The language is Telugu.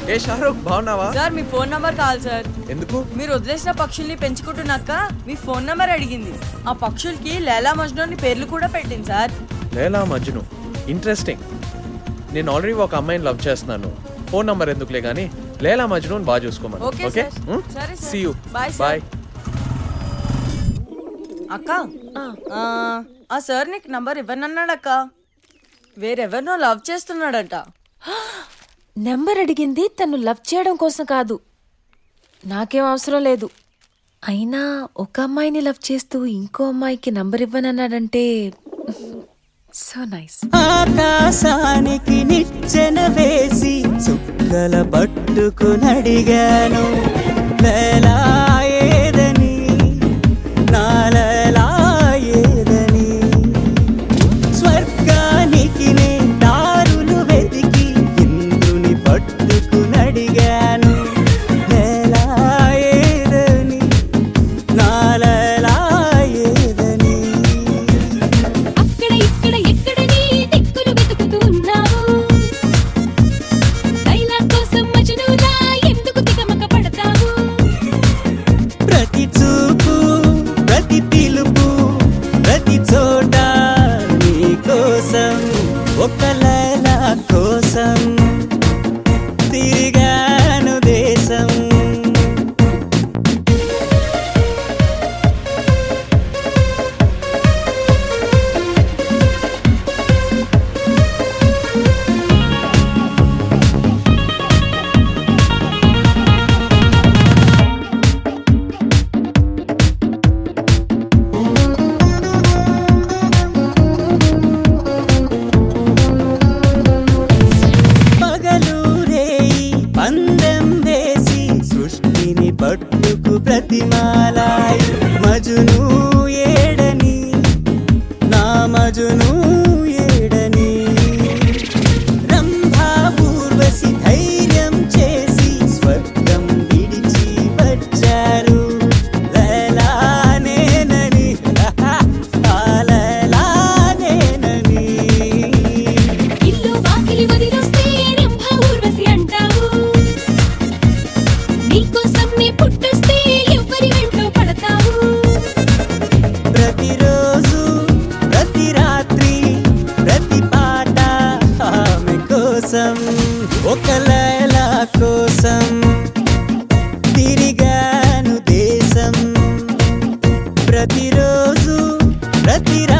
ఏ షారూక్ బాగున్నావా సార్ మీ ఫోన్ నంబర్ కావాలి సార్ ఎందుకు మీరు వదిలేసిన పక్షుల్ని పెంచుకుంటున్నాక మీ ఫోన్ నంబర్ అడిగింది ఆ పక్షులకి లేలా మజ్ను అని పేర్లు కూడా పెట్టింది సార్ లేలా మజ్ను ఇంట్రెస్టింగ్ నేను ఆల్రెడీ ఒక అమ్మాయిని లవ్ చేస్తున్నాను ఫోన్ నంబర్ ఎందుకులే కానీ లేలా మజ్ను బాగా చూసుకోమని ఓకే ఓకే సార్. సరే sir. See you bye sir. Bye అక్క ఆ, ఆ సార్ నీకు నంబర్ ఇవ్వనన్నాడు అక్క వేరెవరినో లవ్ చేస్తున్నాడంట నెంబర్ అడిగింది తను లవ్ చేయడం కోసం కాదు నాకేం అవసరం లేదు అయినా ఒక అమ్మాయిని లవ్ చేస్తూ ఇంకో అమ్మాయికి నంబర్ ఇవ్వనన్నాడంటే సో నైస్ ఆకాశానికి నిచ్చెన వేసి చుక్కల పట్టుకునడిగాను వేలా ఏదని నాలలా ఏదని స్వర్గానికి నే దారులు వెతికి ఇంద్రుని పట్టుకునడిగాను వేలా ఏదని నాలలా ఏదని అక్కడ ఇక్కడ ఎక్కడని దిక్కులు వెతుకుతూ ఉన్నావు లైలా కోసం మజనూలా ఎందుకు తికమక పడతావు ప్రతి చూపు ప్రతి పిలుపు ప్రతి చోట నీ కోసం ఒక లైల కోసం తిరిగాను దేశం పగలు రేయి పందెం వేసి సృష్టిని పట్టుకు ప్రతిమాలాయి మజును ఏడని నా మజును ఏడని రంభా ఊర్వశి ధైర్యం చేసి స్వర్గం విడిచి వచ్చారు లైలానేనని ఆ లైలానేనని ఇల్లు వాకిలి వదిలొస్తే రంభ ఊర్వశి అంటావు నీకోసం నే పుట్టొస్తే ఎవరి వెంటో పడతావు ప్రతిరోజు ప్రతి రాత్రి ప్రతి పాట ఆమె కోసం ఒక లైలా కోసం తిరిగాను దేశం ప్రతిరోజు ప్రతి